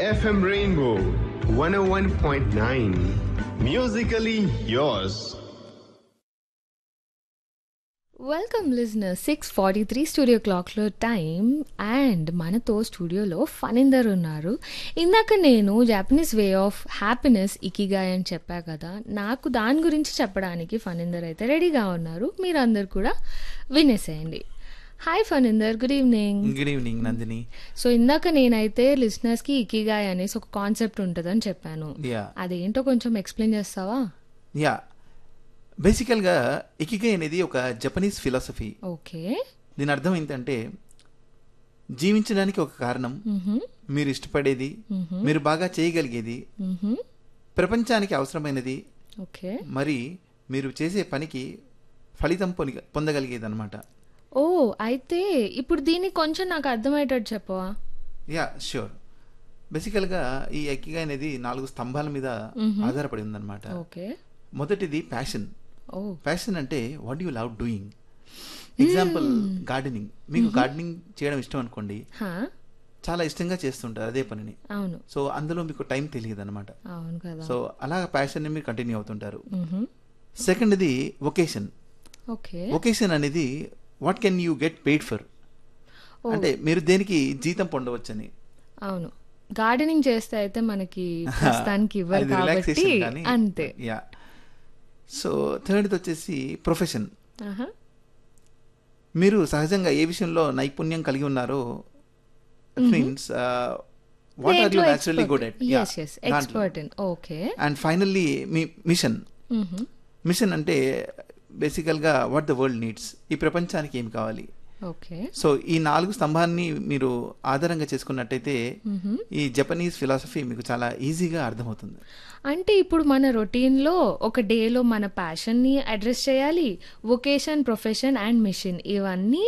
FM Rainbow 101.9. Musically yours. Welcome listener six forty three studio క్లాక్లో time and మనతో స్టూడియోలో ఫనిందర్ ఉన్నారు ఇందాక నేను Japanese way of happiness ikigai అని చెప్పా కదా నాకు దాని గురించి చెప్పడానికి ఫనిందర్ అయితే రెడీగా ఉన్నారు మీరందరు కూడా వినేసేయండి hi Phanindar good evening good evening Nandini so ఇందాక నేనైతే లిజనర్స్కి ఇకిగాయ్ అనేసి ఒక కాన్సెప్ట్ ఉంటుందని చెప్పాను యా అదేంటో కొంచెం ఎక్స్ప్లెయిన్ చేస్తావా యా బేసికల్గా ఇకిగై అనేది ఒక జపనీస్ ఫిలాసఫీ ఓకే దీని అర్థం ఏంటంటే జీవించడానికి ఒక కారణం మీరు ఇష్టపడేది మీరు బాగా చేయగలిగేది ప్రపంచానికి అవసరమైనది ఓకే మరి మీరు చేసే పనికి ఫలితం పొని పొందగలిగేది అనమాట ఓ అయితే ఇప్పుడు దీన్ని కొంచెం నాకు అర్థమయ్యేటట్టు చెప్పవా యా ష్యూర్ బేసికల్గా ఈ ఎక్కిగా అనేది నాలుగు స్తంభాల మీద ఆధారపడి ఉందన్నమాట ఓకే మొదటిది ప్యాషన్ ఓ ప్యాషన్ అంటే what you love doing example gardening మీకు గార్డెనింగ్ చేయడం ఇష్టం అనుకోండి హా చాలా ఇష్టంగా చేస్తుంటారు అదే పనిని అవును సో అందులో మీకు టైం తెలియదు అనమాట అవును కదా సో అలా ప్యాషన్ మీరు కంటిన్యూ అవుతుంటారు మ్హూ. సెకండ్ది ఒకేషన్ ఓకే ఒకేషన్ అనేది what can you get paid for ఓ. అంటే మీరు దేనికి జీతం పొందవచ్చని అవును గార్డెనింగ్ చేస్తే అయితే మనకి ప్రస్తుతానికి ఇవ్వరు అది కాబట్టి relaxation కానీ అంతే యా సో థర్డ్ది వచ్చేసి ప్రొఫెషన్ ఆహా. మీరు సహజంగా ఏ విషయంలో నైపుణ్యం కలిగి ఉన్నారో మీన్స్ వాట్ ఆర్ యూ దేంట్లో naturally good expert? At yes yes expert in okay and finally మీ మిషన్ మ్హూ. మిషన్ అంటే బేసికల్గా వాట్ ద వరల్డ్ నీడ్స్ ఈ ప్రపంచానికి ఏం కావాలి ఓకే సో ఈ నాలుగు స్తంభాన్ని మీరు ఆధారంగా చేసుకున్నట్టయితే ఈ జపనీస్ ఫిలాసఫీ మీకు చాలా ఈజీగా అర్థమవుతుంది అంటే ఇప్పుడు మన రొటీన్లో ఒక డేలో మన ప్యాషన్ని అడ్రస్ చేయాలి వొకేషన్ ప్రొఫెషన్ అండ్ మిషన్ ఇవన్నీ